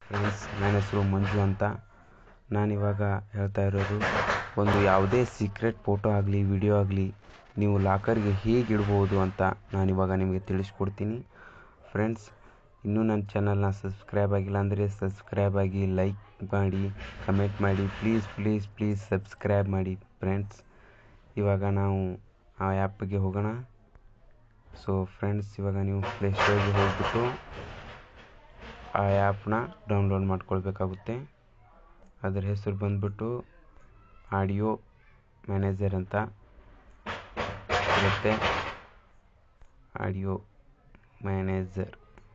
friends ನನ್ನ ಹೆಸರು ಮಂಜು ಅಂತ ನಾನಿವಾಗ ಹೇಳ್ತಾ ಇರೋದು ಒಂದು ಯಾವುದೇ ಸೀಕ್ರೆಟ್ ಫೋಟೋ ಆಗಲಿ ವಿಡಿಯೋ ಆಗಲಿ ನೀವು ಲಾಕರ್ಗೆ ಹೇಗೆ ಇಡ್ಬೋದು ಅಂತ ನಾನಿವಾಗ ನಿಮಗೆ ತಿಳಿಸ್ಕೊಡ್ತೀನಿ ಫ್ರೆಂಡ್ಸ್ ಇನ್ನೂ ನನ್ನ ಚಾನಲ್ನ ಸಬ್ಸ್ಕ್ರೈಬ್ ಆಗಿಲ್ಲ ಅಂದರೆ ಸಬ್ಸ್ಕ್ರೈಬ್ ಆಗಿ ಲೈಕ್ ಮಾಡಿ ಕಮೆಂಟ್ ಮಾಡಿ ಪ್ಲೀಸ್ ಪ್ಲೀಸ್ ಪ್ಲೀಸ್ ಸಬ್ಸ್ಕ್ರೈಬ್ ಮಾಡಿ ಫ್ರೆಂಡ್ಸ್ ಇವಾಗ ನಾವು ಆ ಆ್ಯಪ್ಗೆ ಹೋಗೋಣ ಸೊ ಫ್ರೆಂಡ್ಸ್ ಇವಾಗ ನೀವು ಪ್ಲೇಸ್ಟೋರ್ಗೆ ಹೋಗ್ಬಿಟ್ಟು ಆ ಆ್ಯಪ್ನ ಡೌನ್ಲೋಡ್ ಮಾಡ್ಕೊಳ್ಬೇಕಾಗುತ್ತೆ ಅದರ ಹೆಸರು ಬಂದ್ಬಿಟ್ಟು ಆಡಿಯೋ ಮ್ಯಾನೇಜರ್ ಅಂತ ಇರುತ್ತೆ ಆಡಿಯೋ ಮ್ಯಾನೇಜರ್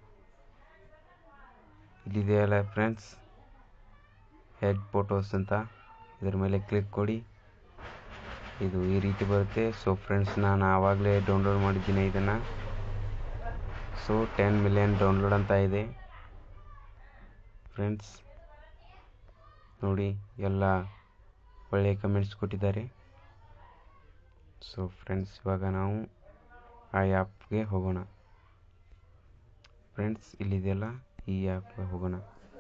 ಇಲ್ಲಿದೆಯಲ್ಲ ಫ್ರೆಂಡ್ಸ್ ಹೆಡ್ ಫೋಟೋಸ್ ಅಂತ ಇದ್ರ ಮೇಲೆ ಕ್ಲಿಕ್ ಕೊಡಿ ಇದು ಈ ರೀತಿ ಬರುತ್ತೆ ಸೊ ಫ್ರೆಂಡ್ಸ್ ನಾನು ಆವಾಗಲೇ ಡೌನ್ಲೋಡ್ ಮಾಡಿದ್ದೀನಿ ಇದನ್ನು ಸೊ ಟೆನ್ ಮಿಲಿಯನ್ ಡೌನ್ಲೋಡ್ ಅಂತ ಇದೆ ಫ್ರೆಂಡ್ಸ್ ನೋಡಿ ಎಲ್ಲ ಒಳ್ಳೆಯ ಕಮೆಂಟ್ಸ್ ಕೊಟ್ಟಿದ್ದಾರೆ ಸೊ ಫ್ರೆಂಡ್ಸ್ ಇವಾಗ ನಾವು ಆ ಆ್ಯಪ್ಗೆ ಹೋಗೋಣ ಫ್ರೆಂಡ್ಸ್ ಇಲ್ಲಿದೆಯಲ್ಲ ಈ ಆ್ಯಪ್ಗೆ ಹೋಗೋಣ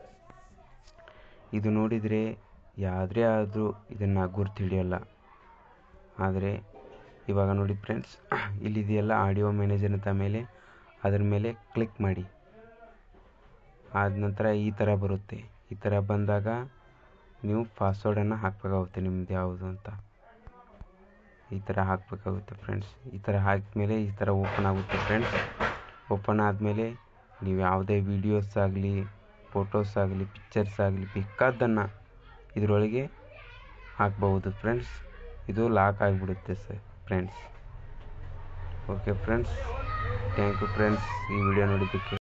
ಇದು ನೋಡಿದರೆ ಯಾವ್ದೇ ಆದರೂ ಇದನ್ನು ಗುರ್ತು ಹಿಡಿಯೋಲ್ಲ ಆದರೆ ಇವಾಗ ನೋಡಿ ಫ್ರೆಂಡ್ಸ್ ಇಲ್ಲಿದೆಯಲ್ಲ ಆಡಿಯೋ ಮ್ಯಾನೇಜರ್ ಅಂತ ಮೇಲೆ ಅದರ ಮೇಲೆ ಕ್ಲಿಕ್ ಮಾಡಿ ಆದ ನಂತರ ಈ ಥರ ಬರುತ್ತೆ ಈ ಥರ ಬಂದಾಗ ನೀವು ಪಾಸ್ವರ್ಡನ್ನು ಹಾಕಬೇಕಾಗುತ್ತೆ ನಿಮ್ಮದು ಯಾವುದು ಅಂತ ಈ ಥರ ಹಾಕಬೇಕಾಗುತ್ತೆ ಫ್ರೆಂಡ್ಸ್ ಈ ಥರ ಹಾಕಿದ್ಮೇಲೆ ಈ ಥರ ಓಪನ್ ಆಗುತ್ತೆ ಫ್ರೆಂಡ್ಸ್ ಓಪನ್ ಆದಮೇಲೆ ನೀವು ಯಾವುದೇ ವೀಡಿಯೋಸ್ ಆಗಲಿ ಫೋಟೋಸ್ ಆಗಲಿ ಪಿಕ್ಚರ್ಸ್ ಆಗಲಿ ಬೇಕಾದ್ದನ್ನು ಇದರೊಳಗೆ ಹಾಕ್ಬಹುದು ಫ್ರೆಂಡ್ಸ್ ಇದು ಲಾಕ್ ಆಗಿಬಿಡುತ್ತೆ sir friends okay friends thank you friends ಈ ವಿಡಿಯೋ ನೋಡಿದ್ದಕ್ಕೆ